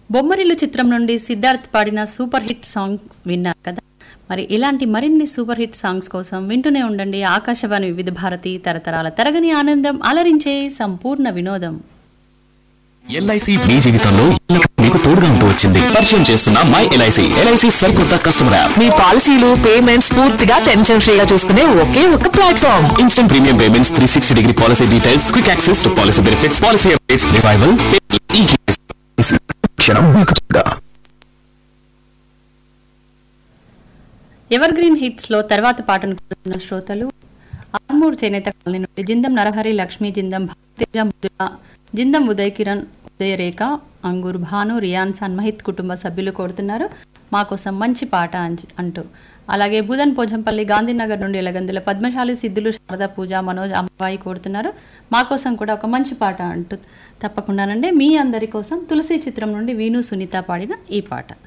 బొమ్మరిల్లు చిత్రం నుండి సిద్ధార్థ్ పాడిన సూపర్ హిట్ సాంగ్స్ విన్నారు కదా మరి ఇలాంటి మరిన్ని సూపర్ హిట్ సాంగ్స్ కోసం వింటూనే ఉండండి ఆకాశవాణి వివిధ భారతి తరతరాల తరగని ఆనందం అలరించే సంపూర్ణ వినోదం ఎల్ఐసి మీ జీవితంలో ఎల్లప్పుడూ మీకు తోడుగా ఉంటూ వచ్చింది పరిచయం చేస్తున్న మై ఎల్ఐసి ఎల్ఐసి సరికొత్త కస్టమర్ యాప్ మీ పాలసీలు పేమెంట్స్ పూర్తిగా టెన్షన్ ఫ్రీగా చూసుకునే ఒకే ఒక platform instant premium payments three sixty degree policy details quick access to policy benefits policy updates revival క్షణం మీకు తోడుగా. ఎవర్ గ్రీన్ హిట్స్ లో తర్వాత పాటను కోరుతున్న శ్రోతలు ఆర్మూర్ చేనేత కాలనీ నుండి జిందం నరహరి లక్ష్మీ జిందం భారతేజ ముద్దుల జిందం ఉదయ్ కిరణ్ ఉదయరేఖ అంగూర్ భాను రియాన్ సన్మహిత్ కుటుంబ సభ్యులు కోరుతున్నారు మా కోసం మంచి పాట అంచ్- అంటూ అలాగే బుధన్ పోజంపల్లి గాంధీనగర్ నుండి ఎలగందుల పద్మశాలి సిద్ధులు శారదా పూజ మనోజ్ అమ్మాయి కోరుతున్నారు మా కోసం కూడా ఒక మంచి పాట అంటూ తప్పకుండానండి మీ అందరి కోసం తులసి చిత్రం నుండి వీణు సునీత పాడిన ఈ పాట